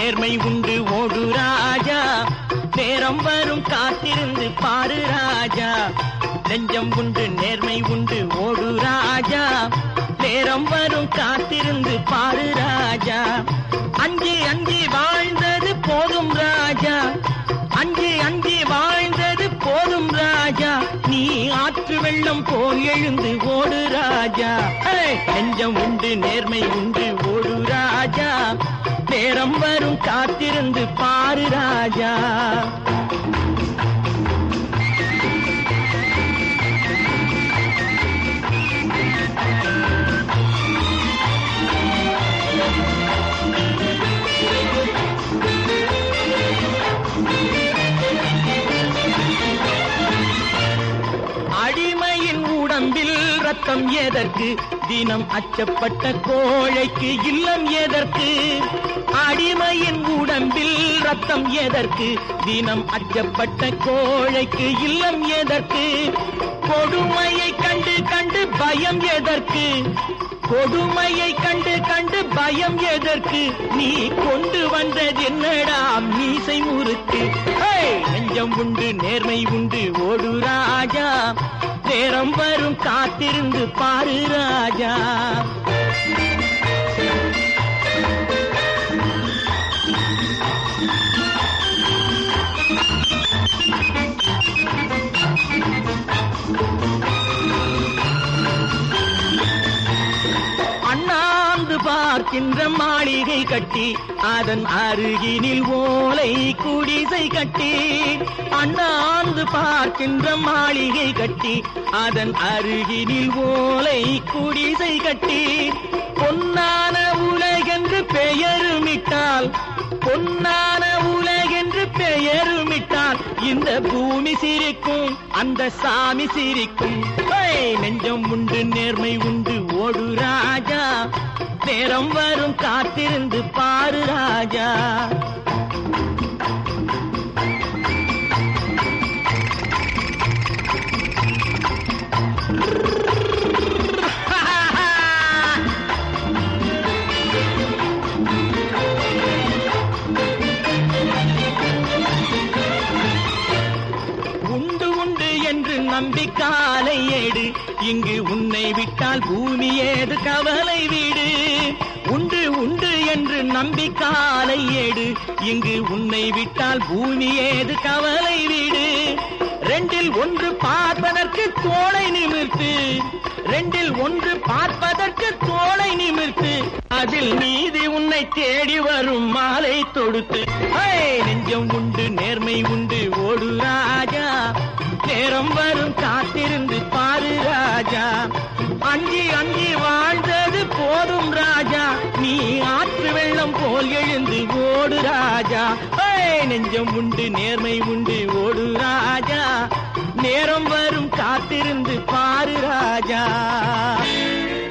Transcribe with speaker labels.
Speaker 1: நேர்மை உண்டு ஓடு ராஜா நேரம் வரும் காத்திருந்து பாரு ராஜா நெஞ்சம் உண்டு நேர்மை உண்டு ஓடு ராஜா நேரம் வரும் காத்திருந்து பாரு ராஜா அஞ்சி அஞ்சி வாழ்ந்தது போதும் ராஜா அஞ்சி அஞ்சி வாழ்ந்தது போதும் ராஜா நீ ஆற்று வெள்ளம் போல் எழுந்து ஓடு ராஜா ஏய், நெஞ்சம் உண்டு நேர்மை உண்டு ஓடு ராஜா நேரம் வரும் காத்திருந்து பாரு ராஜா அடிமையின் உடம்பில் ரத்தம் எதற்கு தினம் அச்சப்பட்ட கோழைக்கு இல்லம் எதற்கு அடிமையின் உடம்பில் ரத்தம் எதற்கு தினம் அச்சப்பட்ட கோழைக்கு இல்லம் எதற்கு கொடுமையை கண்டு கண்டு பயம் எதற்கு கொடுமையை கண்டு கண்டு பயம் எதற்கு நீ கொண்டு வந்தது என்னடா மீசை முறுக்கு ஹேய்! நெஞ்சம் உண்டு நேர்மை உண்டு ஓடு ராஜா நேரம் வரும் காத்திருந்து பாரு ராஜா அண்ணாந்து பார்க்கின்ற மாளிகை கட்டி அதன் அருகினில் ஓலை குடிசை கட்டி அண்ணாந்து பார்க்கின்ற மாளிகை கட்டி அதன் அருகினில் ஓலை குடிசை கட்டி பொன்னான உலகென்று பெயருமிட்டால் பொன்னான உலகென்று பெயருமிட்டால் இந்த பூமி சிரிக்கும் அந்த சாமி சிரிக்கும் ஏய், நெஞ்சம் உண்டு நேர்மை உண்டு ஓடு ராஜா நேரம் வரும் காத்திருந்து பாரு ராஜா உண்டு உண்டு என்று நம்பி காலை ஏடு இங்கு உன்னை விட்டால் பூமி ஏது கவலை வீடு உண்டு உண்டு என்று நம்பி காலை ஏடு இங்கு உன்னை விட்டால் பூமி ஏது கவலை வீடு ரெண்டில் ஒன்று பார்ப்பதற்கு தோளை நிமிர்த்து ரெண்டில் ஒன்று பார்ப்பதற்கு தோளை நிமிர்த்து அதில் நீதி உன்னை தேடி வரும் மாலை தொடுத்து ஏய், நெஞ்சம் உண்டு நேர்மை உண்டு ஓடு ராஜா நேரம் வரும் காத்திருந்து பாரு ராஜா அஞ்சி அஞ்சி வாழ்ந்தது போதும் ராஜா நீ ஆற்று வெள்ளம் போல் எழுந்து ஓடு ராஜா ஏய், நெஞ்சம் உண்டு நேர்மை உண்டு ஓடு ராஜா நேரம் வரும் காத்திருந்து பாரு ராஜா